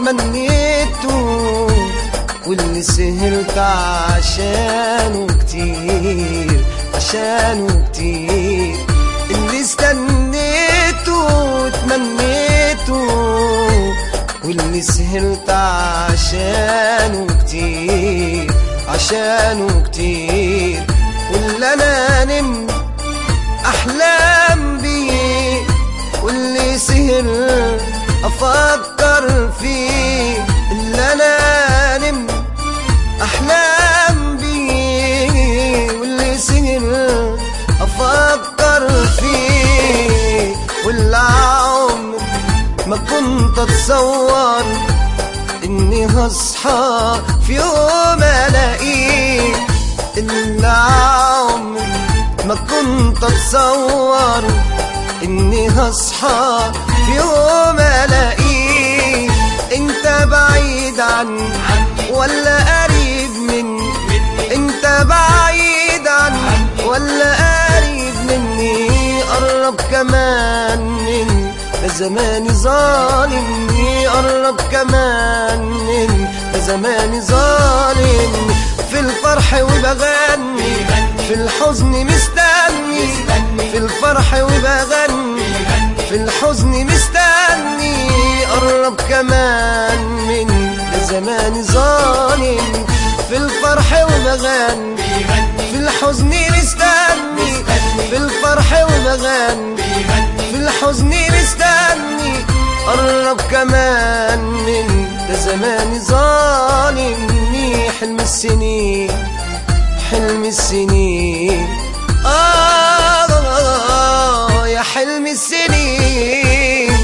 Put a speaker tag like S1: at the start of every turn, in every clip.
S1: وتمنيته واللي سهرت عشانه كتير عشانه كتير اللي استنيته وتمنيته واللي سهرت عشانه كتير عشانه كتير واللي انا نمت احلام بيه واللي سهر افكر فيه اللي انا نمت احلام بيه واللي سهر افكر فيه واللي عمر ما كنت اتصور اني هصحى في يوم الاقيه اللي عمر ما كنت اتصور اني هصحى في يوم الاقيه انت بعيد عني ولا قريب مني انت بعيد عني ولا قريب مني قرب كمان مني ده زماني ظالمني قرب كمان مني ده زماني ظالمني في الفرح وبغني في الحزن مستني في الفرح وبغني في الحزن مستني قرب كمان مني ده زماني ظالم في الفرح وبغني في الحزن مستني في الفرح وبغني في الحزن مستني قرب كمان مني ده زماني ظالمني حلم السنين حلم السنين آه, آه يا حلم السنين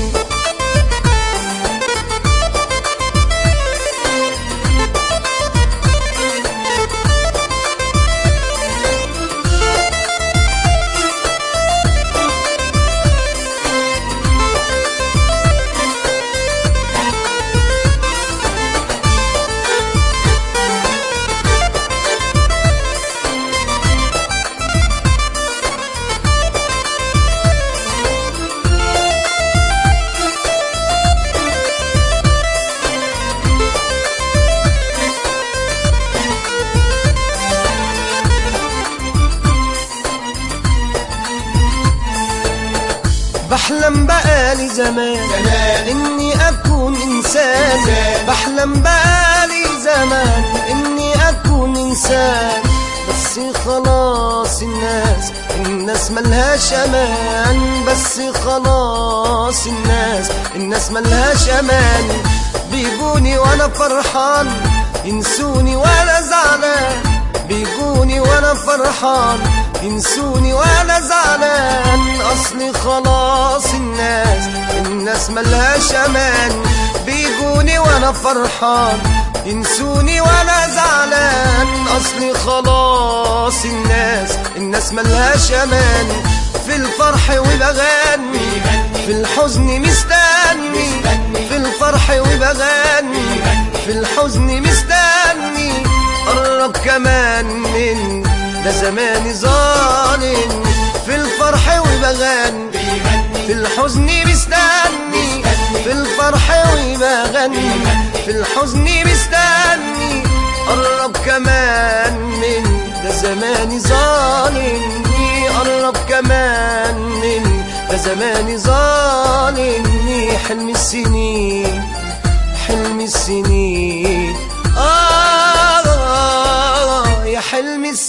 S1: بحلم بقالي زمان,
S2: زمان.
S1: اني اكون انسان
S2: إنسان.
S1: بحلم بقالي زمان اني اكون انسان بس خلاص الناس الناس ملهاش امان بس خلاص الناس الناس ملهاش امان بيجوني وانا فرحان ينسوني وانا زعلان بيجوني وانا فرحان ينسوني وانا زعلان اصلي خلاص الناس الناس ملهاش امان بيجوني وانا فرحان ينسوني وانا زعلان اصلي خلاص الناس الناس ملهاش امان في الفرح وبغني في الحزن مستني في الفرح وبغني في الحزن مستني قرب كمان من ده زماني ظالم في الفرح وبغني في الحزن مستني في الفرح وبغني في الحزن مستني قرب كمان من ده زماني ظالمني قرب كمان من ده زماني ظالمني حلم السنين حلم السنين آه, آه, آه يا حلم السنين